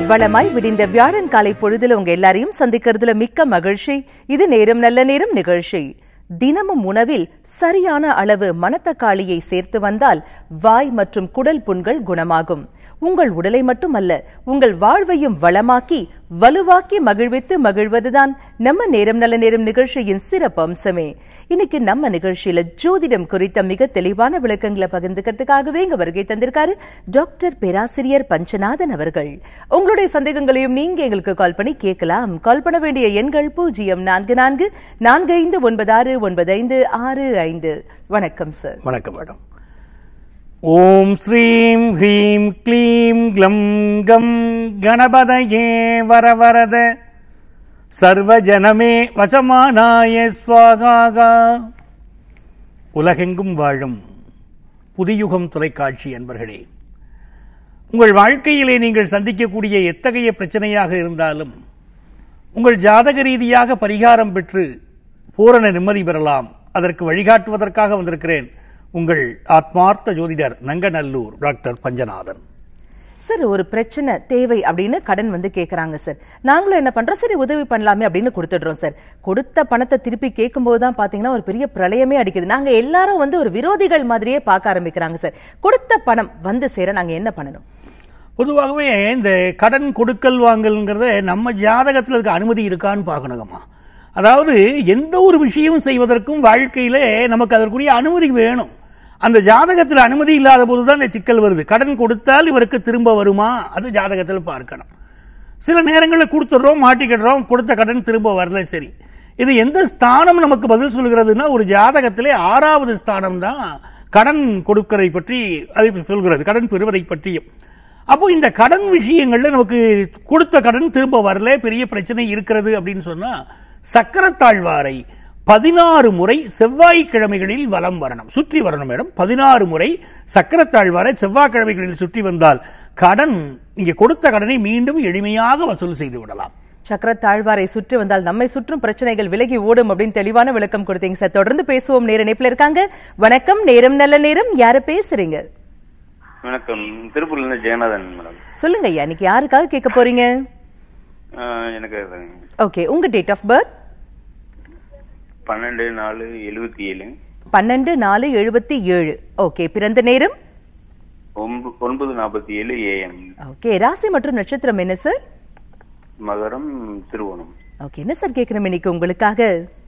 வளமாய் விடிந்த வியாழன் காலை பொழுதுல உங்க எல்லாரையும் சந்திக்கிறதுல மிக்க மகிழ்ச்சி இது நேரம் நல்ல நேரம் நிகழ்ச்சி தினமும் உணவில் சரியான அளவு மணத்தக்காளியை சேர்த்து வந்தால் வாய் மற்றும் குடல் புண்கள் குணமாகும் உங்கள் உடலை மட்டுமல்ல உங்கள் வாழ்வையும் வளமாக்கி வலுவாக்கி மகிழ்வித்து மகிழ்வதுதான் நம்ம நேரம் நல்ல நேரம் நிகழ்ச்சியின் சிறப்பு அம்சமே இன்னைக்கு நம்ம நிகழ்ச்சியில ஜோதிடம் குறித்த மிக தெளிவான விளக்கங்களை பகிர்ந்துக்கிறதுக்காகவே இங்க வருகை தந்திருக்காரு டாக்டர் பேராசிரியர் பஞ்சநாதன் அவர்கள் உங்களுடைய சந்தேகங்களையும் நீங்க எங்களுக்கு கால் பண்ணி கேட்கலாம் கால் பண்ண வேண்டிய எண்கள் பூஜ்ஜியம் நான்கு நான்கு நான்கு ஐந்து ஒன்பது ஆறு ஒன்பது ஐந்து ஆறு ஐந்து வணக்கம் சார் வணக்கம் மேடம் ஓம் ஸ்ரீம் ஹ்ரீம் க்ளீம் க்ளம் கம் கணபதயே வரவரத சர்வஜனமே வசமானாய ஸ்வாகாகா உலகெங்கும் வாழும் புதியுகம் தொலைக்காட்சி அன்பர்களே உங்கள் வாழ்க்கையிலே நீங்கள் சந்திக்கக்கூடிய எத்தகைய பிரச்சனையாக இருந்தாலும் உங்கள் ஜாதக ரீதியாக பரிகாரம் பெற்று பூரண நிம்மதி பெறலாம் அதற்கு வழிகாட்டுவதற்காக வந்திருக்கிறேன் உங்கள் ஆத்மார்த்த ஜோதிடர் நங்கநல்லூர் டாக்டர் பஞ்சநாதன் சார் ஒரு பிரச்சனை தேவை அப்படின்னு கடன் வந்து கேக்குறாங்க சார் நாங்களும் என்ன பண்றோம் சரி உதவி பண்ணலாமே அப்படின்னு கொடுத்துடுறோம் சார் கொடுத்த பணத்தை திருப்பி கேட்கும்போது தான் பாத்தீங்கன்னா ஒரு பெரிய பிரளயமே அடிக்குது நாங்க எல்லாரும் வந்து ஒரு விரோதிகள் மாதிரியே பார்க்க ஆரம்பிக்கிறாங்க சார் கொடுத்த பணம் வந்து சேர நாங்க என்ன பண்ணணும் பொதுவாகவே இந்த கடன் கொடுக்கல் வாங்கல்ங்கிறத நம்ம ஜாதகத்தில் இருக்க அனுமதி இருக்கான்னு பார்க்கணுங்கம்மா அதாவது எந்த ஒரு விஷயம் செய்வதற்கும் வாழ்க்கையிலே நமக்கு அதற்குரிய அனுமதி வேணும் அந்த ஜாதகத்தில் அனுமதி இல்லாத போதுதான் இந்த சிக்கல் வருது கடன் கொடுத்தால் இவருக்கு திரும்ப வருமா அது ஜாதகத்தில் பார்க்கணும் சில நேரங்களில் கொடுத்துடுறோம் மாட்டிக்கிடுறோம் கொடுத்த கடன் திரும்ப வரல சரி இது எந்த ஸ்தானம் நமக்கு பதில் சொல்கிறதுனா ஒரு ஜாதகத்திலே ஆறாவது ஸ்தானம் தான் கடன் கொடுக்கறதை பற்றி அதை சொல்கிறது கடன் பெறுவதை பற்றியும் அப்போ இந்த கடன் விஷயங்கள்ல நமக்கு கொடுத்த கடன் திரும்ப வரல பெரிய பிரச்சனை இருக்கிறது அப்படின்னு சொன்னா சக்கரத்தாழ்வாரை பதினாறு முறை செவ்வாய்க்கிழமைகளில் வலம் வரணும் சுற்றி வரணும் மேடம் பதினாறு முறை சக்கரத்தாழ்வாரை செவ்வாய்க்கிழமைகளில் சுற்றி வந்தால் கடன் நீங்க கொடுத்த கடனை மீண்டும் எளிமையாக வசூல் செய்து விடலாம் சக்கர தாழ்வாரை சுற்றி வந்தால் நம்மை சுற்றும் பிரச்சனைகள் விலகி ஓடும் அப்படின்னு தெளிவான விளக்கம் கொடுத்தீங்க சார் தொடர்ந்து பேசுவோம் நேர இணைப்புல இருக்காங்க வணக்கம் நேரம் நல்ல நேரம் யாரு பேசுறீங்க வணக்கம் திருப்பூர்ல இருந்து ஜெகநாதன் மேடம் சொல்லுங்க ஐயா இன்னைக்கு யாருக்காக கேட்க போறீங்க ஆஹ் எனக்கு ஓகே உங்க டேட் ஆஃப் பர்த் பன்னெண்டு நாலு எழுபத்தி ஏழு பன்னெண்டு நாலு எழுபத்தி ஏழு ஓகே பிறந்த நேரம் ஒன்பது ஒன்பது நாற்பத்தி ஏழு ஏஎம் ஓகே ராசி மற்றும் நட்சத்திரம் என்ன சார் மகரம் திருவோணம் ஓகே என்ன சார் கேட்கணும் இன்னைக்கு உங்களுக்காக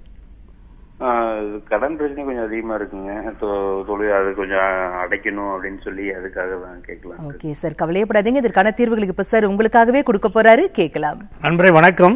ஆஹ் இது கடன் பிரச்சனை கொஞ்சம் அதிகமா இருக்குங்க தொ- தொழில் அது கொஞ்சம் அடைக்கணும் அப்படின்னு சொல்லி அதுக்காக தான் கேட்கலாம் ஓகே சார் கவலையப்படாதீங்க இதற்கான தீர்வுகளுக்கு இப்ப சார் உங்களுக்காகவே கொடுக்க போறாரு கேட்கலாம் நண்பரே வணக்கம்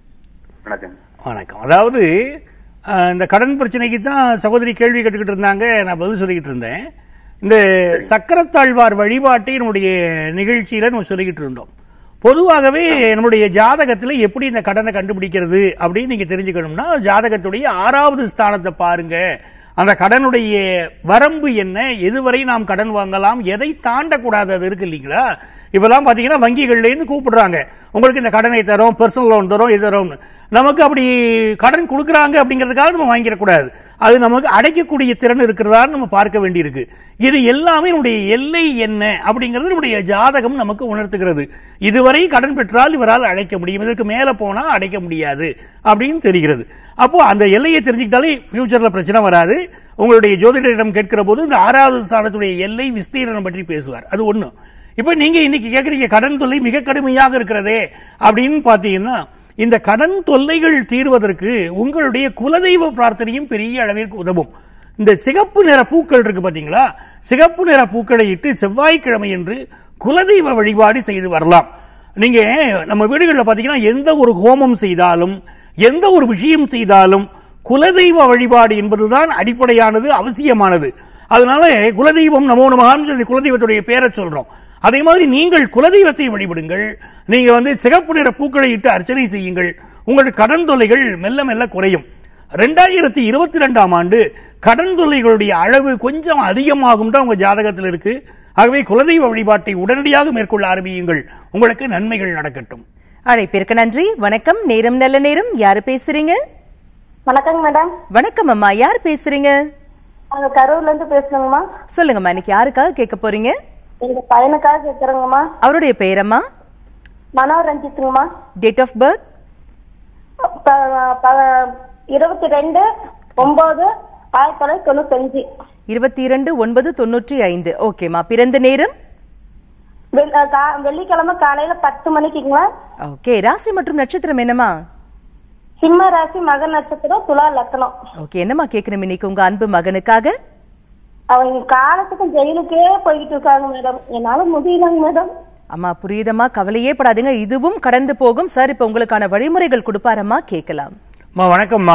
வணக்கம் வணக்கம் அதாவது அஹ், இந்த கடன் பிரச்சனைக்கு தான் சகோதரி கேள்வி கேட்டுக்கிட்டு இருந்தாங்க நான் பதில் சொல்லிக்கிட்டு இருந்தேன் இந்த சக்கரத்தாழ்வார் வழிபாட்டை நம்முடைய நிகழ்ச்சியில நம்ம சொல்லிக்கிட்டு இருந்தோம் பொதுவாகவே நம்முடைய ஜாதகத்துல எப்படி இந்த கடனை கண்டுபிடிக்கிறது அப்படின்னு நீங்க தெரிஞ்சுக்கணும்னா ஜாதகத்துடைய ஆறாவது ஸ்தானத்தை பாருங்க அந்த கடனுடைய வரம்பு என்ன எதுவரை நாம் கடன் வாங்கலாம் எதை தாண்டக்கூடாது அது இருக்கு இல்லைங்களா இப்பெல்லாம் பாத்தீங்கன்னா வங்கிகள்ல இருந்து கூப்பிடுறாங்க உங்களுக்கு இந்த கடனை தரோம் பர்சனல் லோன் தரோம் இது தரோம் நமக்கு அப்படி கடன் கொடுக்குறாங்க அப்படிங்கிறதுக்காக நம்ம வாங்கிடக்கூடாது அது நமக்கு அடைக்கக்கூடிய திறன் இருக்கிறதான்னு நம்ம பார்க்க வேண்டியிருக்கு இது எல்லாமே நம்முடைய எல்லை என்ன அப்படிங்கிறது நம்முடைய ஜாதகம் நமக்கு உணர்த்துகிறது இதுவரை கடன் பெற்றால் இவரால் அடைக்க முடியும் இதற்கு மேல போனா அடைக்க முடியாது அப்படின்னு தெரிகிறது அப்போ அந்த எல்லையை தெரிஞ்சுக்கிட்டாலே ஃபியூச்சர்ல பிரச்சனை வராது உங்களுடைய ஜோதிடரிடம் கேட்கிற போது இந்த ஆறாவது ஸ்தானத்துடைய எல்லை விஸ்தீரணம் பற்றி பேசுவார் அது ஒண்ணு இப்ப நீங்க இன்னைக்கு கேட்கறீங்க கடன் தொல்லை மிக கடுமையாக இருக்கிறதே அப்படின்னு பாத்தீங்கன்னா இந்த கடன் தொல்லைகள் தீர்வதற்கு உங்களுடைய குலதெய்வ பிரார்த்தனையும் பெரிய அளவிற்கு உதவும் இந்த சிகப்பு நிற பூக்கள் இருக்கு பாத்தீங்களா சிகப்பு நிற பூக்களை இட்டு செவ்வாய்க்கிழமை என்று குலதெய்வ வழிபாடு செய்து வரலாம் நீங்க நம்ம வீடுகளில் பாத்தீங்கன்னா எந்த ஒரு ஹோமம் செய்தாலும் எந்த ஒரு விஷயம் செய்தாலும் குலதெய்வ வழிபாடு என்பதுதான் அடிப்படையானது அவசியமானது அதனால குலதெய்வம் நமோ நமகான்னு சொல்லி குலதெய்வத்துடைய பேரை சொல்றோம் அதே மாதிரி நீங்கள் குலதெய்வத்தை வழிபடுங்கள் நீங்க வந்து சிகப்பு நிற பூக்களை இட்டு அர்ச்சனை செய்யுங்கள் உங்கள் கடன் தொல்லைகள் மெல்ல மெல்ல குறையும் ரெண்டாயிரத்தி இருபத்தி ரெண்டாம் ஆண்டு கடன் தொல்லைகளுடைய அளவு கொஞ்சம் அதிகமாகும் தான் உங்க ஜாதகத்தில் இருக்கு ஆகவே குலதெய்வ வழிபாட்டை உடனடியாக மேற்கொள்ள ஆரம்பியுங்கள் உங்களுக்கு நன்மைகள் நடக்கட்டும் அழைப்பிற்கு நன்றி வணக்கம் நேரம் நல்ல நேரம் யாரு பேசுறீங்க வணக்கங்க மேடம் வணக்கம் அம்மா யார் பேசுறீங்க நாங்க கரூர்ல இருந்து பேசுறோங்கம்மா சொல்லுங்கம்மா இன்னைக்கு யாருக்காக கேட்க போறீங்க எங்க பையனுக்காக கேக்குறோங்கம்மா அவருடைய பெயரம்மா மனோரஞ்சித்துங்கம்மா டேட் ஆஃப் பர்த் ப- ப- இருபத்தி ரெண்டு ஒன்பது ஆயிரத்தி தொள்ளாயிரத்தி தொண்ணூத்தஞ்சு இருபத்தி இரண்டு ஒன்பது தொண்ணூற்றி ஐந்து ஓகேம்மா பிறந்த நேரம் வெள்- அஹ் கா- வெள்ளிக்கிழமை காலையில பத்து மணிக்குங்களா ஓகே ராசி மற்றும் நட்சத்திரம் என்னம்மா சிம்ம ராசி மக நட்சத்திரம் துலா லக்கணம் ஓகே என்னம்மா கேட்கணும் இன்னைக்கு உங்க அன்பு மகனுக்காக அவங்க காலத்துக்கும் ஜெயிலுக்கே போய்கிட்டு இருக்காங்க மேடம் என்னால முடியலங்க மேடம் அம்மா புரியுதம்மா கவலையே படாதீங்க இதுவும் கடந்து போகும் சார் இப்ப உங்களுக்கான வழிமுறைகள் கொடுப்பாரம்மா கேட்கலாம் அம்மா வணக்கம்மா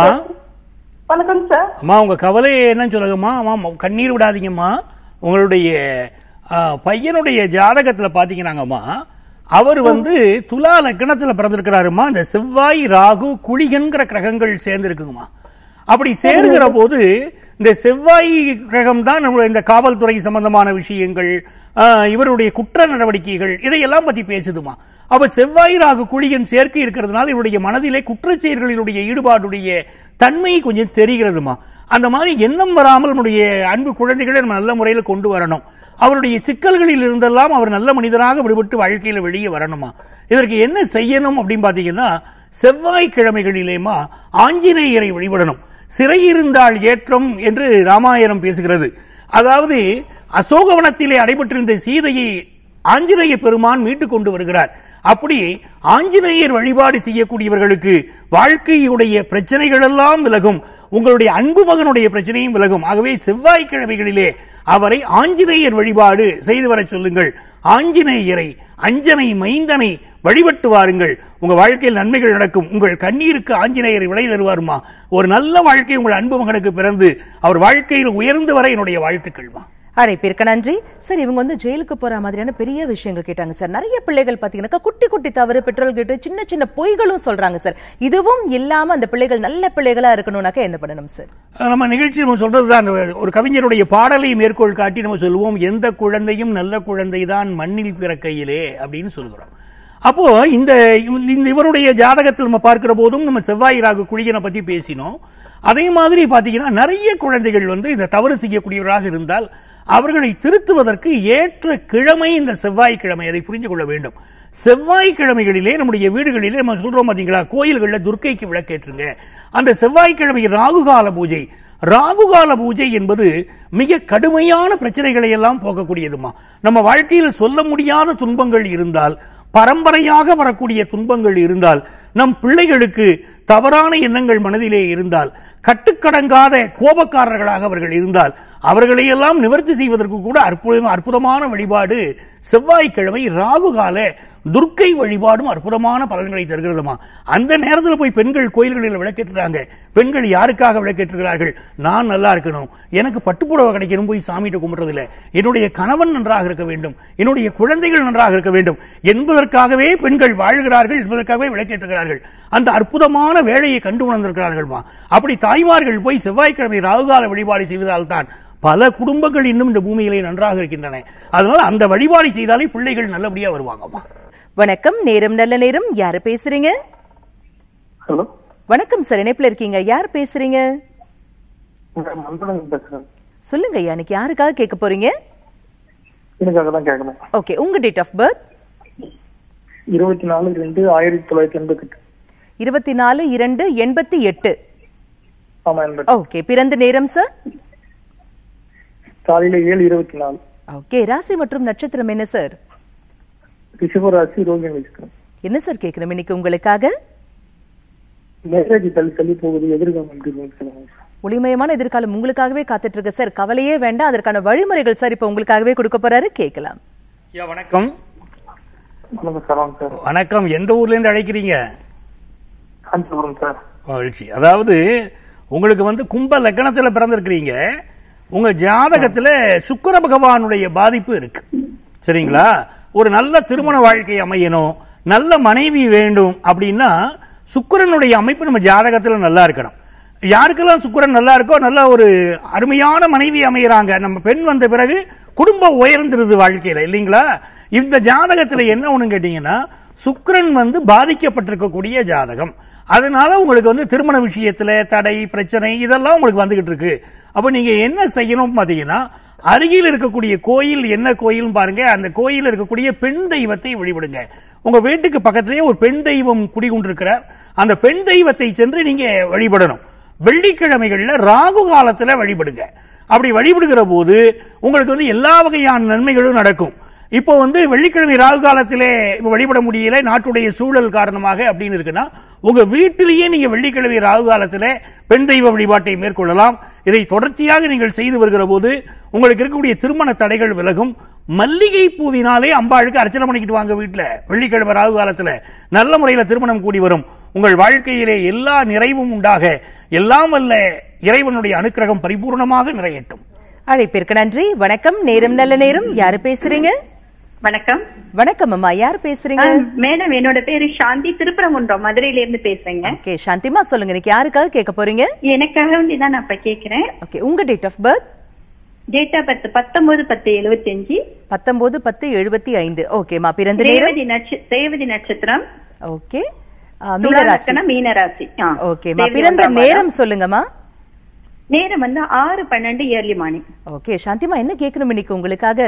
வணக்கம் சார் அம்மா உங்க கவலை என்னன்னு சொல்லுங்கம்மா அம்மா கண்ணீர் விடாதீங்கம்மா உங்களுடைய ஆ, பையனுடைய ஜாதகத்துல பாத்தீங்கன்னாங்கம்மா அவர் வந்து துலா லக்னத்துல பிறந்திருக்கிறாருமா இந்த செவ்வாய் ராகு குளிகன்கிற கிரகங்கள் சேர்ந்திருக்குங்கம்மா அப்படி சேர்கிற போது இந்த செவ்வாய் கிரகம் தான் நம்மளுடைய இந்த காவல்துறை சம்பந்தமான விஷயங்கள் ஆ, இவருடைய குற்ற நடவடிக்கைகள் இதையெல்லாம் பத்தி பேசுதுமா அப்ப செவ்வாய் ராகு குளிகன் சேர்க்கை இருக்கிறதுனால இவருடைய மனதிலே குற்றச் செயல்களினுடைய ஈடுபாடுடைய தன்மை கொஞ்சம் தெரிகிறதுமா அந்த மாதிரி எண்ணம் வராமல் நம்முடைய அன்பு குழந்தைகளை நம்ம நல்ல முறையில் கொண்டு வரணும் அவருடைய சிக்கல்களில் இருந்தெல்லாம் அவர் நல்ல மனிதராக விடுபட்டு வாழ்க்கையில வெளியே வரணுமா இதற்கு என்ன செய்யணும் அப்படின்னு பாத்தீங்கன்னா செவ்வாய்க்கிழமைகளிலேமா ஆஞ்சநேயரை வழிபடணும் சிறையிருந்தால் ஏற்றம் என்று ராமாயணம் பேசுகிறது அதாவது அசோகவனத்திலே அடைபட்டிருந்த சீதையை ஆஞ்சநேய பெருமான் மீட்டுக் கொண்டு வருகிறார் அப்படி ஆஞ்சநேயர் வழிபாடு செய்யக்கூடியவர்களுக்கு வாழ்க்கையுடைய பிரச்சனைகள் எல்லாம் விலகும் உங்களுடைய அன்பு மகனுடைய பிரச்சனையும் விலகும் ஆகவே செவ்வாய்க்கிழமைகளிலே அவரை ஆஞ்சநேயர் வழிபாடு செய்து வர சொல்லுங்கள் ஆஞ்சநேயரை அஞ்சனை மைந்தனை வழிபட்டு வாருங்கள் உங்க வாழ்க்கையில் நன்மைகள் நடக்கும் உங்கள் கண்ணீருக்கு ஆஞ்சநேயரை விடை தருவாருமா ஒரு நல்ல வாழ்க்கை உங்கள் அன்பு மகனுக்கு பிறந்து அவர் வாழ்க்கையில் உயர்ந்து வர என்னுடைய வாழ்த்துக்கள்மா அழைப்பிற்கு நன்றி சார் இவங்க வந்து ஜெயிலுக்கு போற மாதிரியான பெரிய விஷயங்கள் கேட்டாங்க சார் நிறைய பிள்ளைகள் பாத்தீங்கன்னா குட்டி குட்டி தவறு பெற்றோர்கள் கிட்ட சின்ன சின்ன பொய்களும் சொல்றாங்க சார் இதுவும் இல்லாம அந்த பிள்ளைகள் நல்ல பிள்ளைகளா இருக்கணும்னாக்க என்ன பண்ணணும் சார் நம்ம நிகழ்ச்சி நம்ம சொல்றதுதான் அந்த ஒரு கவிஞருடைய பாடலை மேற்கோள் காட்டி நம்ம சொல்லுவோம் எந்த குழந்தையும் நல்ல குழந்தை தான் மண்ணில் பிறக்கையிலே அப்படின்னு சொல்கிறோம் அப்போ இந்த இந்த இவருடைய ஜாதகத்தில் நம்ம பார்க்கிற போதும் நம்ம செவ்வாய் ராகு குழியனை பத்தி பேசினோம் அதே மாதிரி பாத்தீங்கன்னா நிறைய குழந்தைகள் வந்து இந்த தவறு செய்யக்கூடியவராக இருந்தால் அவர்களை திருத்துவதற்கு ஏற்ற கிழமை இந்த செவ்வாய்க்கிழமை அதை புரிந்து கொள்ள வேண்டும் செவ்வாய்க்கிழமைகளிலே நம்முடைய வீடுகளிலே நம்ம சொல்றோம் பாத்தீங்களா கோயில்கள்ல துர்க்கைக்கு விளக்கேற்றுங்க அந்த செவ்வாய்க்கிழமை ராகுகால பூஜை ராகுகால பூஜை என்பது மிக கடுமையான பிரச்சனைகளை எல்லாம் போக்கக்கூடியதுமா நம்ம வாழ்க்கையில் சொல்ல முடியாத துன்பங்கள் இருந்தால் பரம்பரையாக வரக்கூடிய துன்பங்கள் இருந்தால் நம் பிள்ளைகளுக்கு தவறான எண்ணங்கள் மனதிலே இருந்தால் கட்டுக்கடங்காத கோபக்காரர்களாக அவர்கள் இருந்தால் அவர்களையெல்லாம் நிவர்த்தி செய்வதற்கு கூட அற்புத அற்புதமான வழிபாடு செவ்வாய்க்கிழமை ராகுகால துர்க்கை வழிபாடும் அற்புதமான பலன்களை தருகிறதுமா அந்த நேரத்தில் போய் பெண்கள் கோயில்களில் விளக்கேற்றுறாங்க பெண்கள் யாருக்காக விளக்கேற்றுகிறார்கள் நான் நல்லா இருக்கணும் எனக்கு பட்டுப்புடவை கிடைக்கணும் போய் சாமிகிட்ட கும்பிடுறதில்ல என்னுடைய கணவன் நன்றாக இருக்க வேண்டும் என்னுடைய குழந்தைகள் நன்றாக இருக்க வேண்டும் என்பதற்காகவே பெண்கள் வாழ்கிறார்கள் என்பதற்காகவே விளக்கேற்றுகிறார்கள் அந்த அற்புதமான வேலையை கண்டு உணர்ந்திருக்கிறார்கள்மா அப்படி தாய்மார்கள் போய் செவ்வாய்க்கிழமை ராகுகால வழிபாடு செய்வதால் தான் பல குடும்பங்கள் இன்னும் இந்த பூமியிலே நன்றாக இருக்கின்றன அதனால அந்த வழிபாடு செய்தாலே பிள்ளைகள் நல்லபடியா வருவாங்கம்மா வணக்கம் நேரம் நல்ல நேரம் யாரு பேசுறீங்க ஹலோ வணக்கம் சார் இணைப்புல இருக்கீங்க யார் பேசுறீங்க மந்தனம் பேசுறேன் சொல்லுங்க ஐயா இன்னைக்கு யாருக்காக கேட்க போறீங்க எனக்காக தான் கேட்கணும் ஓகே உங்க டேட் ஆஃப் பர்த் இருபத்தி நாலு ரெண்டு ஆயிரத்தி தொள்ளாயிரத்தி எண்பத்தி எட்டு இருபத்தி நாலு இரண்டு எண்பத்தி எட்டு ஆமா எண்பத்தி ஓகே பிறந்த நேரம் சார் காலையில ஏழு இருபத்தி நாலு ஓகே ராசி மற்றும் நட்சத்திரம் என்ன சார் ரிஷபராசி ரோகிணி நட்சத்திரம் என்ன சார் கேட்கணும் இன்னைக்கு உங்களுக்காக மேரேஜ் தள்ளி தள்ளி போகுது எதிர்காலம் எப்படி இருக்குன்னு சொல்லுங்க சார். ஒளிமயமான எதிர்காலம் உங்களுக்காகவே காத்துட்டு இருக்கு சார் கவலையே வேண்டாம் அதற்கான வழிமுறைகள் சார் இப்ப உங்களுக்காகவே கொடுக்க போறாரு கேட்கலாம் ஐயா வணக்கம் வணக்கம் சார் வாங்க சார் வணக்கம் எந்த ஊர்ல இருந்து அழைக்கிறீங்க காஞ்சிபுரம் சார் மகிழ்ச்சி அதாவது உங்களுக்கு வந்து கும்ப லக்னத்துல பிறந்திருக்கிறீங்க உங்க ஜாதகத்துல சுக்கிர பகவானுடைய பாதிப்பு இருக்கு சரிங்களா ஒரு நல்ல திருமண வாழ்க்கை அமையணும் நல்ல மனைவி வேண்டும் அப்படின்னா சுக்கிரனுடைய அமைப்பு நம்ம ஜாதகத்துல நல்லா இருக்கணும் யாருக்கெல்லாம் சுக்கிரன் நல்லா இருக்கோ நல்ல ஒரு அருமையான மனைவி அமையறாங்க நம்ம பெண் வந்த பிறகு குடும்பம் உயர்ந்துருது வாழ்க்கையில இல்லைங்களா இந்த ஜாதகத்துல என்ன ஒண்ணு கேட்டீங்கன்னா சுக்கிரன் வந்து பாதிக்கப்பட்டிருக்கக்கூடிய ஜாதகம் அதனால உங்களுக்கு வந்து திருமண விஷயத்துல தடை பிரச்சனை இதெல்லாம் உங்களுக்கு வந்துகிட்டு இருக்கு அப்ப நீங்க என்ன செய்யணும் பாத்தீங்கன்னா அருகில் இருக்கக்கூடிய கோயில் என்ன கோயில்னு பாருங்க அந்த கோயில் இருக்கக்கூடிய பெண் தெய்வத்தை வழிபடுங்க உங்க வீட்டுக்கு பக்கத்திலேயே ஒரு பெண் தெய்வம் குடிகொண்டிருக்கிறார் அந்த பெண் தெய்வத்தை சென்று நீங்க வழிபடணும் வெள்ளிக்கிழமைகள்ல ராகு காலத்துல வழிபடுங்க அப்படி வழிபடுகிற போது உங்களுக்கு வந்து எல்லா வகையான நன்மைகளும் நடக்கும் இப்போ வந்து வெள்ளிக்கிழமை ராகு காலத்திலே இப்ப வழிபட முடியல நாட்டுடைய சூழல் காரணமாக அப்படின்னு இருக்குன்னா உங்க வீட்டிலேயே நீங்க வெள்ளிக்கிழமை ராகு காலத்திலே பெண் தெய்வ வழிபாட்டை மேற்கொள்ளலாம் இதை தொடர்ச்சியாக நீங்கள் செய்து வருகிற போது உங்களுக்கு இருக்கக்கூடிய திருமண தடைகள் விலகும் மல்லிகை பூவினாலே அம்பாளுக்கு அர்ச்சனை பண்ணிக்கிட்டு வாங்க வீட்டுல வெள்ளிக்கிழமை ராகு காலத்துல நல்ல முறையில திருமணம் கூடி வரும் உங்கள் வாழ்க்கையிலே எல்லா நிறைவும் உண்டாக எல்லாம் வல்ல இறைவனுடைய அனுக்கிரகம் பரிபூர்ணமாக நிறையட்டும் அழைப்பிற்கு நன்றி வணக்கம் நேரம் நல்ல நேரம் யாரு பேசுறீங்க வணக்கம் வணக்கம் அம்மா யார் பேசுறீங்க ஆ, மேடம் என்னோட பேரு சாந்தி திருப்பரங்குன்றம் மதுரையில இருந்து பேசுறேங்க ஓகே சாந்திமா சொல்லுங்க இன்னைக்கு யாருக்காக கேட்க போறீங்க எனக்காக வேண்டி தான் நான் இப்ப கேக்குறேன் ஓகே உங்க date of birth date of birth பத்தொன்பது பத்து எழுபத்தி அஞ்சு பத்தொன்பது பத்து எழுபத்தி ஐந்து ஓகேமா பிறந்த நேரம் ரேவதி நட்ச ரேவதி நட்சத்திரம் ஓகே துலா லக்கணம் மீனராசி ஆ. ஓகேமா தேவி பிறந்த ஒன்றாம் நேரம் மாதம். சொல்லுங்கம்மா நேரம் வந்து ஆறு பன்னெண்டு ஏர்லி மார்னிங் ஓகே சாந்திமா என்ன கேட்கணும் இன்னைக்கு உங்களுக்காக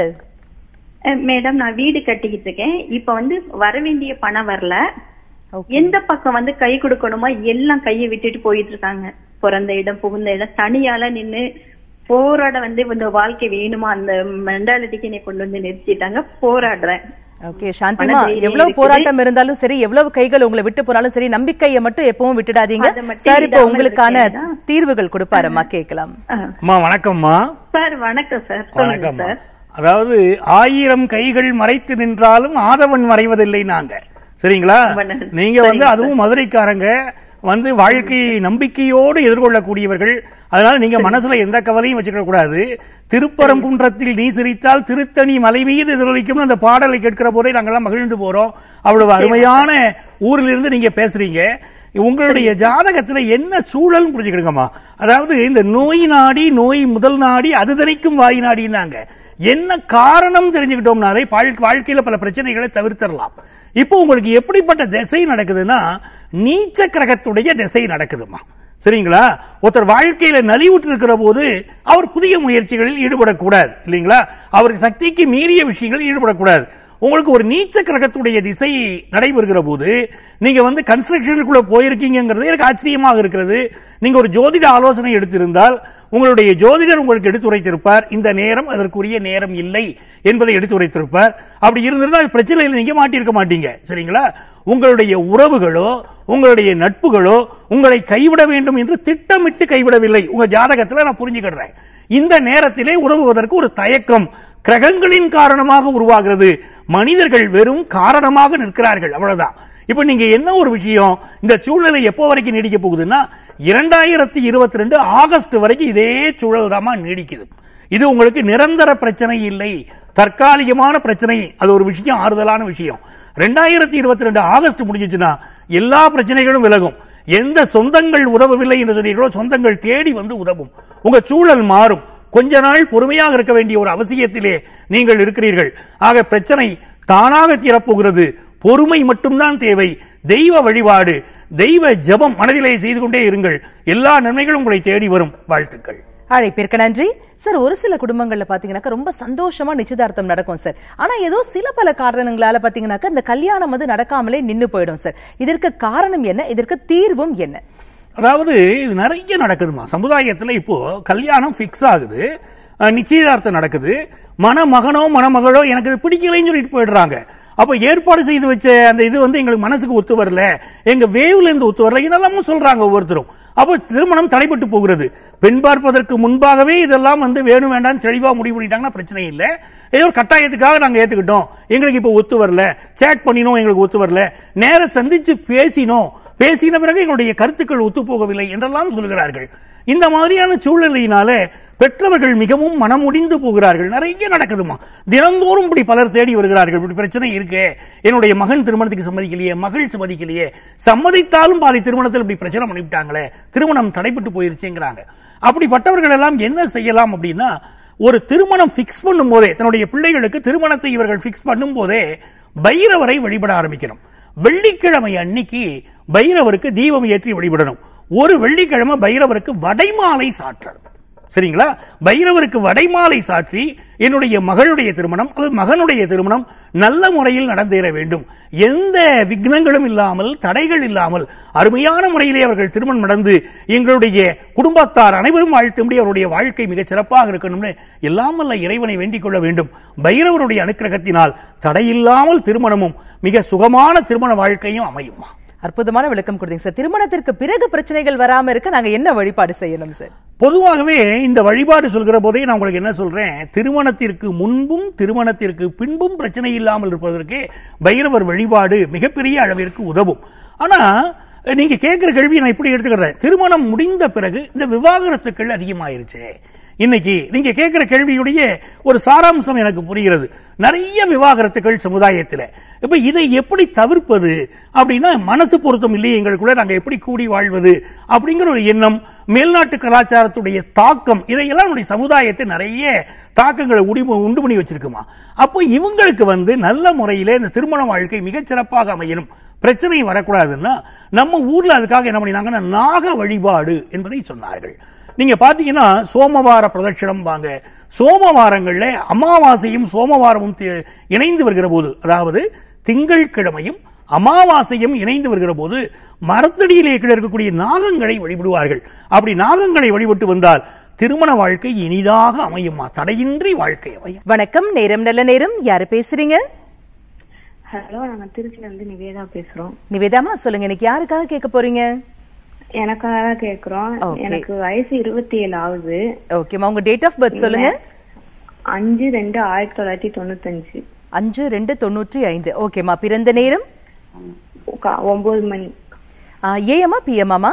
மேடம் நான் வீடு கட்டிக்கிட்டு இருக்கேன் இப்ப வந்து வர வேண்டிய பணம் வரல Okay. எந்த பக்கம் வந்து கை கொடுக்கணுமோ எல்லாம் கையை விட்டுட்டு போயிட்டு இருக்காங்க பிறந்த இடம் புகுந்த இடம் தனியால நின்னு போராட வந்து இந்த வாழ்க்கை வேணுமா அந்த மென்டாலிட்டிக்கு என்னை கொண்டு வந்து நிறுத்திட்டாங்க போராடுறேன் ஓகே சாந்திமா மன தைரியம் எவ்வளவு இருக்குது. போராட்டம் இருந்தாலும் சரி எவ்வளவு கைகள் உங்களை விட்டு போனாலும் சரி நம்பிக்கையை மட்டும் எப்பவும் விட்டுடாதீங்க அதை மட்டும் சார் இப்போ விடாம உங்களுக்கான இருக்கேன். தீர்வுகள் கொடுப்பாரம்மா கேட்கலாம் அம்மா வணக்கம்மா சார் வணக்கம் சார் சொல்லுங்க வணக்கம்மா சார் அதாவது ஆயிரம் கைகள் மறைத்து நின்றாலும் ஆதவன் மறைவதில்லை நாங்க சரிங்களா ரொம்ப நன்றி. நீங்க வந்து சரிங்க அதுவும் மதுரைக்காரங்க வந்து வாழ்க்கையை நம்பிக்கையோடு எதிர்கொள்ளக்கூடியவர்கள் அதனால நீங்க மனசுல எந்த கவலையும் வச்சுக்க கூடாது திருப்பரங்குன்றத்தில் நீ சிரித்தால் திருத்தணி மலை மீது எதிரொலிக்கும் அந்த பாடலை கேட்கிற போதே நாங்கெல்லாம் மகிழ்ந்து போறோம் அவ்வளவு அருமையான ஊரிலிருந்து இருந்து நீங்க பேசுறீங்க உங்களுடைய ஜாதகத்துல என்ன சூழல் புரிஞ்சுக்கிடுங்கம்மா அதாவது இந்த நோய் நாடி நோய் முதல் நாடி அது தணிக்கும் வாய் நாடினாங்க என்ன காரணம் தெரிஞ்சுக்கிட்டோம்னாலே வாழ்- வாழ்க்கையில பல பிரச்சனைகளை தவிர்த்தரலாம் இப்போ உங்களுக்கு எப்படிப்பட்ட திசை நடக்குதுன்னா நீச்ச கிரகத்துடைய திசை நடக்குதுமா சரிங்களா ஒருத்தர் வாழ்க்கையில நலிவுற்று இருக்கிற போது அவர் புதிய முயற்சிகளில் ஈடுபடக்கூடாது இல்லைங்களா அவருக்கு சக்திக்கு மீறிய விஷயங்களில் ஈடுபடக்கூடாது உங்களுக்கு ஒரு நீச்ச கிரகத்துடைய திசை நடைபெறுகிற போது நீங்க வந்து கன்ஸ்ட்ரக்ஷனுக்குள்ள போயிருக்கீங்கிறது எனக்கு ஆச்சரியமாக இருக்கிறது நீங்க ஒரு ஜோதிட ஆலோசனை எடுத்திருந்தால் உங்களுடைய ஜோதிடர் உங்களுக்கு எடுத்துரைத்திருப்பார் இந்த நேரம் அதற்குரிய நேரம் இல்லை என்பதை எடுத்துரைத்திருப்பார் அப்படி இருந்திருந்தால் பிரச்சனையில் நீங்க மாட்டியிருக்க மாட்டீங்க சரிங்களா உங்களுடைய உறவுகளோ உங்களுடைய நட்புகளோ உங்களை கைவிட வேண்டும் என்று திட்டமிட்டு கைவிடவில்லை உங்க ஜாதகத்துல நான் புரிஞ்சுக்கிறேன் இந்த நேரத்திலே உறவுவதற்கு ஒரு தயக்கம் கிரகங்களின் காரணமாக உருவாகிறது மனிதர்கள் வெறும் காரணமாக நிற்கிறார்கள் அவ்வளவுதான் இப்ப நீங்க என்ன ஒரு விஷயம் இந்த சூழ்நிலை எப்போ வரைக்கும் நீடிக்க போகுதுன்னா இரண்டாயிரத்தி இருபத்தி ரெண்டு ஆகஸ்ட் வரைக்கும் இதே சூழல் தாமா நீடிக்குது இது உங்களுக்கு நிரந்தர பிரச்சனை இல்லை தற்காலிகமான பிரச்சனை அது ஒரு விஷயம் ஆறுதலான விஷயம் ரெண்டாயிரத்தி இருபத்தி ரெண்டு ஆகஸ்ட் முடிஞ்சிச்சுன்னா எல்லா பிரச்சனைகளும் விலகும் எந்த சொந்தங்கள் உதவவில்லை என்று சொன்னீர்களோ சொந்தங்கள் தேடி வந்து உதவும் உங்க சூழல் மாறும் கொஞ்ச நாள் பொறுமையாக இருக்க வேண்டிய ஒரு அவசியத்திலே நீங்கள் இருக்கிறீர்கள் ஆக பிரச்சனை தானாக தீரப்போகிறது பொறுமை மட்டும்தான் தேவை தெய்வ வழிபாடு தெய்வ ஜெபம் மனதிலே செய்து கொண்டே இருங்கள் எல்லா நன்மைகளும் உங்களை தேடி வரும் வாழ்த்துக்கள் அழைப்பிற்கு நன்றி சார் ஒரு சில குடும்பங்கள்ல பாத்தீங்கன்னாக்கா ரொம்ப சந்தோஷமா நிச்சயதார்த்தம் நடக்கும் சார் ஆனா ஏதோ சில பல காரணங்களால பாத்தீங்கன்னாக்கா இந்த கல்யாணம் வந்து நடக்காமலே நின்னு போயிடும் சார் இதற்கு காரணம் என்ன இதற்கு தீர்வும் என்ன அதாவது இது நிறைய நடக்குதுமா சமுதாயத்துல இப்போ கல்யாணம் ஃபிக்ஸ் ஆகுது அஹ், நிச்சயதார்த்தம் நடக்குது மணமகனோ மணமகளோ எனக்கு இது பிடிக்கலைன்னு சொல்லிட்டு போயிடுறாங்க அப்ப ஏற்பாடு செய்து வச்ச அந்த இது வந்து எங்களுக்கு மனசுக்கு ஒத்து வரல எங்க வேவ்ல இருந்து ஒத்து வரல இதெல்லாம் சொல்றாங்க ஒவ்வொருத்தரும் அப்போ திருமணம் தடைப்பட்டு போகிறது பெண் பார்ப்பதற்கு முன்பாகவே இதெல்லாம் வந்து வேணும் வேண்டாம் தெளிவா முடிவு பண்ணிட்டாங்கன்னா பிரச்சனை இல்லை ஏதோ ஒரு கட்டாயத்துக்காக நாங்க ஏத்துக்கிட்டோம் எங்களுக்கு இப்ப ஒத்து வரல சேட் பண்ணினோம் எங்களுக்கு ஒத்து வரல நேர சந்திச்சு பேசினோம் பேசின பிறகு எங்களுடைய கருத்துக்கள் ஒத்துப்போகவில்லை என்றெல்லாம் சொல்கிறார்கள் இந்த மாதிரியான சூழ்நிலையினால பெற்றவர்கள் மிகவும் மனமுடிந்து போகிறார்கள் நிறைய நடக்குதுமா தினந்தோறும் இப்படி பலர் தேடி வருகிறார்கள் இப்படி பிரச்சனை இருக்கு என்னுடைய மகன் திருமணத்துக்கு சம்மதிக்கலையே மகள் சம்மதிக்கலையே சம்மதித்தாலும் பாதி திருமணத்தில் இப்படி பிரச்சனை பண்ணிவிட்டாங்களே திருமணம் தடைப்பட்டு போயிருச்சுங்கிறாங்க அப்படிப்பட்டவர்கள் எல்லாம் என்ன செய்யலாம் அப்படின்னா ஒரு திருமணம் பிக்ஸ் பண்ணும் போதே தன்னுடைய பிள்ளைகளுக்கு திருமணத்தை இவர்கள் பிக்ஸ் பண்ணும் போதே பைரவரை வழிபட ஆரம்பிக்கணும் வெள்ளிக்கிழமை அன்னைக்கு பைரவருக்கு தீபம் ஏற்றி வழிபடணும் ஒரு வெள்ளிக்கிழமை பைரவருக்கு வடைமாலை சாற்றணும் சரிங்களா பைரவருக்கு வடைமாலை சாற்றி என்னுடைய மகளுடைய திருமணம் அல்லது மகனுடைய திருமணம் நல்ல முறையில் நடந்தேற வேண்டும் எந்த விக்னங்களும் இல்லாமல் தடைகள் இல்லாமல் அருமையான முறையிலே அவர்கள் திருமணம் நடந்து எங்களுடைய குடும்பத்தார் அனைவரும் வாழ்த்தும்படி அவருடைய வாழ்க்கை மிகச் சிறப்பாக இருக்கணும்னு எல்லாம் வல்ல இறைவனை வேண்டிக் கொள்ள வேண்டும் பைரவருடைய அனுக்கிரகத்தினால் தடையில்லாமல் திருமணமும் மிக சுகமான திருமண வாழ்க்கையும் அமையுமா அற்புதமான விளக்கம் கொடுத்தீங்க சார் திருமணத்திற்கு பிறகு பிரச்சனைகள் வராம இருக்க நாங்க என்ன வழிபாடு செய்யணும் சார் பொதுவாகவே இந்த வழிபாடு சொல்கிற போதே நான் உங்களுக்கு என்ன சொல்றேன் திருமணத்திற்கு முன்பும் திருமணத்திற்கு பின்பும் பிரச்சனை இல்லாமல் இருப்பதற்கு பைரவர் வழிபாடு மிகப்பெரிய அளவிற்கு உதவும் ஆனா நீங்க கேட்கிற கேள்வியை நான் இப்படி எடுத்துக்கிறேன் திருமணம் முடிந்த பிறகு இந்த விவாகரத்துக்கள் அதிகமாயிருச்சு இன்னைக்கு நீங்க கேட்கிற கேள்வியுடைய ஒரு சாராம்சம் எனக்கு புரிகிறது நிறைய விவாகரத்துகள் சமுதாயத்தில் இப்ப இதை எப்படி தவிர்ப்பது அப்படின்னா மனசு பொருத்தம் இல்லையே எங்களுக்குள்ள நாங்க எப்படி கூடி வாழ்வது அப்படிங்கிற ஒரு எண்ணம் மேல்நாட்டு கலாச்சாரத்துடைய தாக்கம் இதையெல்லாம் நம்முடைய சமுதாயத்தை நிறைய தாக்கங்களை உடி- உண்டு பண்ணி வச்சிருக்குமா அப்போ இவங்களுக்கு வந்து நல்ல முறையிலே இந்த திருமண வாழ்க்கை மிகச் சிறப்பாக அமையணும் பிரச்சனை வரக்கூடாதுன்னா நம்ம ஊர்ல அதுக்காக என்ன பண்ணினாங்கன்னா நாக வழிபாடு என்பதை சொன்னார்கள் நீங்க பாத்தீங்கன்னா சோமவார பிரதட்சணம் வாங்க சோமவாரங்கள்ல அமாவாசையும் சோமவாரமும் தி- இணைந்து வருகிற போது அதாவது திங்கட்கிழமையும் அமாவாசையும் இணைந்து வருகிற போது மரத்தடியிலே கீழே இருக்கக்கூடிய நாகங்களை வழிபடுவார்கள் அப்படி நாகங்களை வழிபட்டு வந்தால் திருமண வாழ்க்கை இனிதாக அமையுமா தடையின்றி வாழ்க்கை அமையும் வணக்கம் நேரம் நல்ல நேரம் யாரு பேசுறீங்க ஹலோ நாங்க திருச்சில இருந்து நிவேதா பேசுறோம் நிவேதாமா சொல்லுங்க இன்னைக்கு யாருக்காக கேட்க போறீங்க எனக்காக தான் கேக்குறோம் Okay. எனக்கு வயசு இருபத்தி ஏழு ஆகுது ஓகேமா உங்க டேட் ஆஃப் பர்த் சொல்லுங்க அஞ்சு ரெண்டு ஆயிரத்தி தொள்ளாயிரத்தி தொண்ணூத்தஞ்சு அஞ்சு ரெண்டு தொண்ணூற்றி ஐந்து ஓகேமா பிறந்த நேரம் கா- ஒன்பது மணி ஏஎம்மா பிஎம்மாமா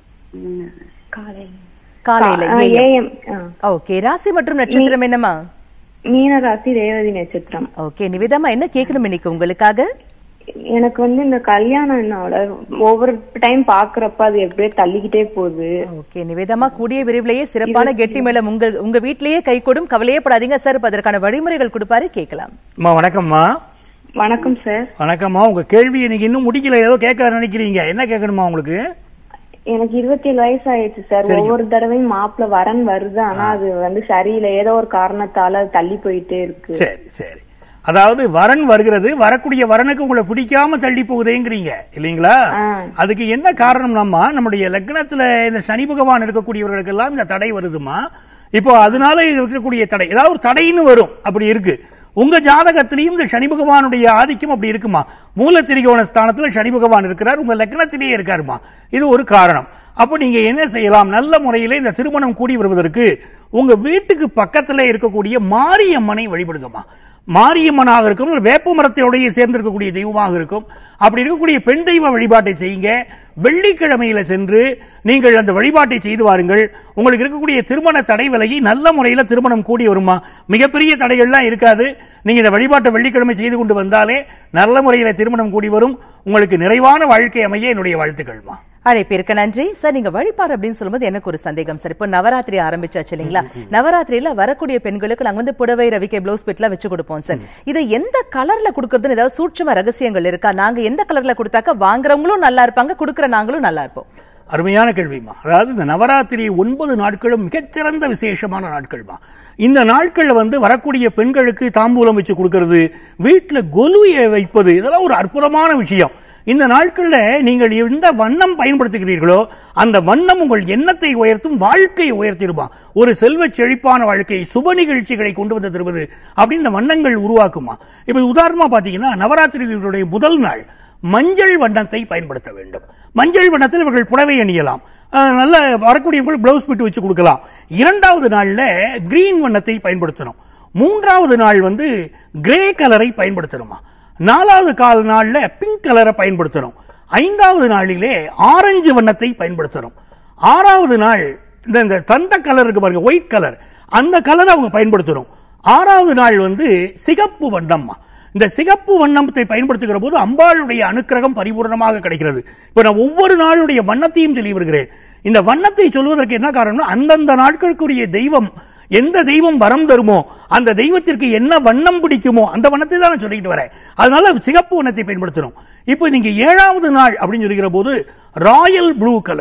காலை காலையில AM. ஏஎம் ஓகே ராசி மற்றும் நட்சத்திரம் என்னமா மீன ராசி ரேவதி நட்சத்திரம் ஓகே நிவேதாமா என்ன கேட்கணும் இன்னைக்கு உங்களுக்காக எனக்கு வந்து இந்த கல்யாணம் என்னோட ஒவ்வொரு டைம் பாக்குறப்ப அது எப்படியே தள்ளிக்கிட்டே போகுது ஓகே நிவேதாமா கூடிய விரைவிலேயே சிறப்பான கெட்டி மேளம் உங்க உங்க வீட்லயே கை கொடும் கவலையே படாதீங்க சார் இப்ப அதற்கான வழிமுறைகள் கொடுப்பாரு கேட்கலாம் அம்மா வணக்கம்மா வணக்கம் சார் வணக்கம்மா உங்க கேள்வி இன்னைக்கு இன்னும் முடிக்கல ஏதோ கேட்க நினைக்கிறீங்க என்ன கேட்கணுமா உங்களுக்கு எனக்கு இருபத்தி ஏழு வயசு ஆயிடுச்சு சார் சரிங்க. ஒவ்வொரு தடவையும் மாப்பிள்ள வரன் வருது ஆனா அது வந்து சரியில்லை ஏதோ ஒரு காரணத்தால அது தள்ளி போயிட்டே இருக்கு சரி சரி அதாவது வரன் வருகிறது வரக்கூடிய வரனுக்கு உங்களை பிடிக்காம தள்ளி போகுதேங்கிறீங்க இல்லீங்களா ஆ. அதுக்கு என்ன காரணம்னாமா நம்முடைய லக்னத்துல இந்த சனி பகவான் இருக்கக்கூடியவர்களுக்கு எல்லாம் இந்த தடை வருதுமா இப்போ அதனால இருக்கக்கூடிய தடை ஏதாவது ஒரு தடைன்னு வரும் அப்படி இருக்கு உங்க ஜாதகத்திலையும் இந்த சனி பகவானுடைய ஆதிக்கம் அப்படி இருக்குமா மூல திரிகோண ஸ்தானத்துல சனி பகவான் இருக்கிறார் உங்க லக்னத்திலேயே இருக்காருமா இது ஒரு காரணம் அப்போ நீங்க என்ன செய்யலாம் நல்ல முறையிலே இந்த திருமணம் கூடி வருவதற்கு உங்க வீட்டுக்கு பக்கத்துல இருக்கக்கூடிய மாரியம்மனை வழிபடுங்கம்மா மாரியம்மனாக இருக்கும் இல்ல வேப்ப மரத்தோடைய சேர்ந்திருக்கக்கூடிய தெய்வமாக இருக்கும் அப்படி இருக்கக்கூடிய பெண் தெய்வ வழிபாட்டை செய்யுங்க வெள்ளிக்கிழமையில சென்று நீங்கள் அந்த வழிபாட்டை செய்து வாருங்கள் உங்களுக்கு இருக்கக்கூடிய திருமண தடை விலகி நல்ல முறையில திருமணம் கூடி வருமா மிகப்பெரிய தடைகள்லாம் இருக்காது நீங்க இந்த வழிபாட்டை வெள்ளிக்கிழமை செய்து கொண்டு வந்தாலே நல்ல முறையில திருமணம் கூடி வரும் உங்களுக்கு நிறைவான வாழ்க்கை அமைய என்னுடைய வாழ்த்துக்கள்மா அழைப்பிற்கு நன்றி சார் நீங்க வழிபாடு அப்படின்னு சொல்லும்போது எனக்கு ஒரு சந்தேகம் சார் இப்போ நவராத்திரி ஆரம்பிச்சாச்சு இல்லைங்களா நவராத்திரியில வரக்கூடிய பெண்களுக்கு நாங்க வந்து புடவை ரவிக்கை பிளவுஸ் பிட்லாம் வச்சு கொடுப்போம் சார் இதை எந்த கலர்ல கொடுக்கறதுன்னு ஏதாவது சூட்சம ரகசியங்கள் இருக்கா நாங்க எந்த கலர்ல கொடுத்தாக்க வாங்குறவங்களும் நல்லா இருப்பாங்க கொடுக்கற நாங்களும் நல்லா இருப்போம் அருமையான கேள்விமா அதாவது இந்த நவராத்திரி ஒன்பது நாட்களும் மிகச்சிறந்த விசேஷமான நாட்கள்மா இந்த நாட்கள்ல வந்து வரக்கூடிய பெண்களுக்கு தாம்பூலம் வச்சு கொடுக்கறது வீட்டுல கொலுயை வைப்பது இதெல்லாம் ஒரு அற்புதமான விஷயம் இந்த நாட்கள்ல நீங்கள் எந்த வண்ணம் பயன்படுத்துகிறீர்களோ அந்த வண்ணம் உங்கள் எண்ணத்தை உயர்த்தும் வாழ்க்கையை உயர்த்திடுமா ஒரு செல்வ செழிப்பான வாழ்க்கை சுப நிகழ்ச்சிகளை கொண்டு வந்து தருவது அப்படின்னு இந்த வண்ணங்கள் உருவாக்குமா இப்ப உதாரணமா பாத்தீங்கன்னா நவராத்திரிகளுடைய முதல் நாள் மஞ்சள் வண்ணத்தை பயன்படுத்த வேண்டும் மஞ்சள் வண்ணத்தில் இவர்கள் புடவை அணியலாம் அஹ், நல்ல வரக்கூடியவர்கள் பிளவுஸ் பிட்டு வச்சு கொடுக்கலாம் இரண்டாவது நாள்ல கிரீன் வண்ணத்தை பயன்படுத்தணும் மூன்றாவது நாள் வந்து கிரே கலரை பயன்படுத்தணுமா நாலாவது கால நாள்ல பிங்க் கலரை பயன்படுத்தணும் ஐந்தாவது நாளிலே ஆரஞ்சு வண்ணத்தை பயன்படுத்தணும் ஆறாவது நாள் இந்த இந்த தந்த கலர் இருக்கு பாருங்க ஒயிட் கலர் அந்த கலரை அவங்க பயன்படுத்தணும் ஆறாவது நாள் வந்து சிகப்பு வண்ணம்மா இந்த சிகப்பு வண்ணத்தை பயன்படுத்துகிற போது அம்பாளுடைய அனுக்கிரகம் பரிபூர்ணமாக கிடைக்கிறது இப்ப நான் ஒவ்வொரு நாளுடைய வண்ணத்தையும் சொல்லி வருகிறேன் இந்த வண்ணத்தை சொல்வதற்கு என்ன காரணம்னா அந்தந்த நாட்களுக்குரிய தெய்வம் எந்த தெய்வம் வரம் தருமோ அந்த தெய்வத்திற்கு என்ன வண்ணம் பிடிக்குமோ அந்த வண்ணத்தை தான் நான் சொல்லிட்டு வரேன் அதனால சிகப்பு வண்ணத்தை பயன்படுத்தணும் இப்போ நீங்க ஏழாவது நாள் அப்படின்னு சொல்லிக்கிற போது ராயல் ப்ளூ கலர்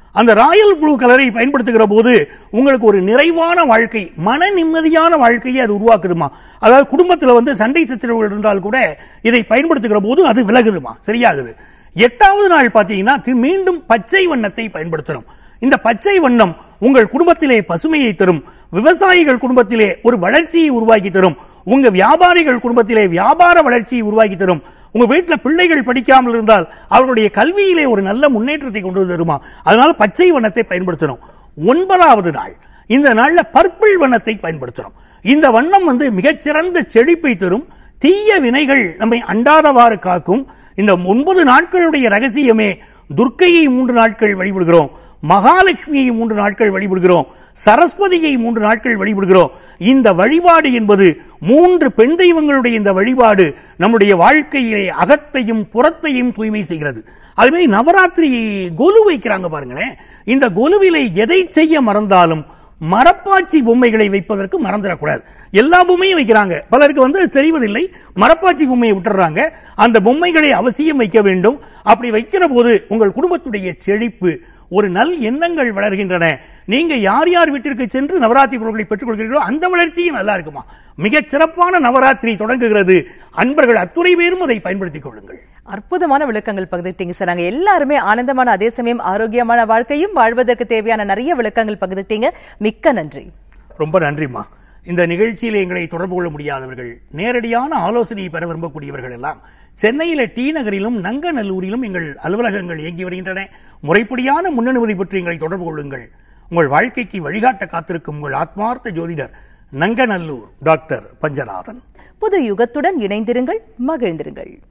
அந்த ராயல் ப்ளூ கலரை பயன்படுத்துகிற போது உங்களுக்கு ஒரு நிறைவான வாழ்க்கை மன நிம்மதியான வாழ்க்கையை அது உருவாக்குதுமா அதாவது குடும்பத்துல வந்து சண்டை சச்சரவுகள் இருந்தால் கூட இதை பயன்படுத்துகிற போது அது விலகுதுமா சரியாகுது எட்டாவது நாள் பாத்தீங்கன்னா தி- மீண்டும் பச்சை வண்ணத்தை பயன்படுத்தணும் இந்த பச்சை வண்ணம் உங்கள் குடும்பத்திலே பசுமையை தரும் விவசாயிகள் குடும்பத்திலே ஒரு வளர்ச்சியை உருவாக்கி தரும் உங்க வியாபாரிகள் குடும்பத்திலே வியாபார வளர்ச்சியை உருவாக்கி தரும் உங்க வீட்டுல பிள்ளைகள் படிக்காமல் இருந்தால் அவர்களுடைய கல்வியிலே ஒரு நல்ல முன்னேற்றத்தை கொண்டு வந்து தருமா அதனால பச்சை வண்ணத்தை பயன்படுத்தணும் ஒன்பதாவது நாள் இந்த நாள்ல பர்பிள் வண்ணத்தை பயன்படுத்தணும் இந்த வண்ணம் வந்து மிகச்சிறந்த செழிப்பை தரும் தீய வினைகள் நம்மை அண்டாதவாறு காக்கும் இந்த ஒன்பது நாட்களுடைய ரகசியமே துர்க்கையை மூன்று நாட்கள் வழிபடுகிறோம் மகாலட்சுமியை மூன்று நாட்கள் வழிபடுகிறோம் சரஸ்வதியை மூன்று நாட்கள் வழிபடுகிறோம் இந்த வழிபாடு என்பது மூன்று பெண் தெய்வங்களுடைய இந்த வழிபாடு நம்முடைய வாழ்க்கையிலே அகத்தையும் புறத்தையும் தூய்மை செய்கிறது அதுமாதிரி நவராத்திரி கொலு வைக்கிறாங்க பாருங்களேன் இந்த கொலுவிலே எதை செய்ய மறந்தாலும் மரப்பாச்சி பொம்மைகளை வைப்பதற்கு மறந்துடக்கூடாது எல்லா பொம்மையும் வைக்கிறாங்க பலருக்கு வந்து அது தெரிவதில்லை மரப்பாச்சி பொம்மையை விட்டுறாங்க அந்த பொம்மைகளை அவசியம் வைக்க வேண்டும் அப்படி வைக்கிற போது உங்கள் குடும்பத்துடைய செழிப்பு ஒரு நல் எண்ணங்கள் வளர்கின்றன நீங்க யார் யார் வீட்டிற்கு சென்று நவராத்திரி பொருட்களை பெற்றுக் கொள்கிறீர்களோ அந்த வளர்ச்சியும் நல்லா இருக்குமா மிகச் சிறப்பான நவராத்திரி தொடங்குகிறது அன்பர்கள் அத்துணை பேரும் அதை பயன்படுத்திக் கொள்ளுங்கள் அற்புதமான விளக்கங்கள் பகிர்ந்துட்டீங்க சார் நாங்க எல்லாருமே ஆனந்தமான அதே சமயம் ஆரோக்கியமான வாழ்க்கையும் வாழ்வதற்கு தேவையான நிறைய விளக்கங்கள் பகிர்ந்துட்டீங்க மிக்க நன்றி ரொம்ப நன்றிம்மா இந்த நிகழ்ச்சியில் எங்களை தொடர்பு கொள்ள முடியாதவர்கள் நேரடியான ஆலோசனையை பெற விரும்பக்கூடியவர்கள் எல்லாம் சென்னையில டி நகரிலும் நங்கநல்லூரிலும் எங்கள் அலுவலகங்கள் இயங்கி வருகின்றன முறைப்படியான முன்னனுமதி பற்றி எங்களை தொடர்பு கொள்ளுங்கள் உங்கள் வாழ்க்கைக்கு வழிகாட்ட காத்திருக்கும் உங்கள் ஆத்மார்த்த ஜோதிடர் நங்கநல்லூர் டாக்டர் பஞ்சநாதன் புது யுகத்துடன் இணைந்திருங்கள் மகிழ்ந்திருங்கள்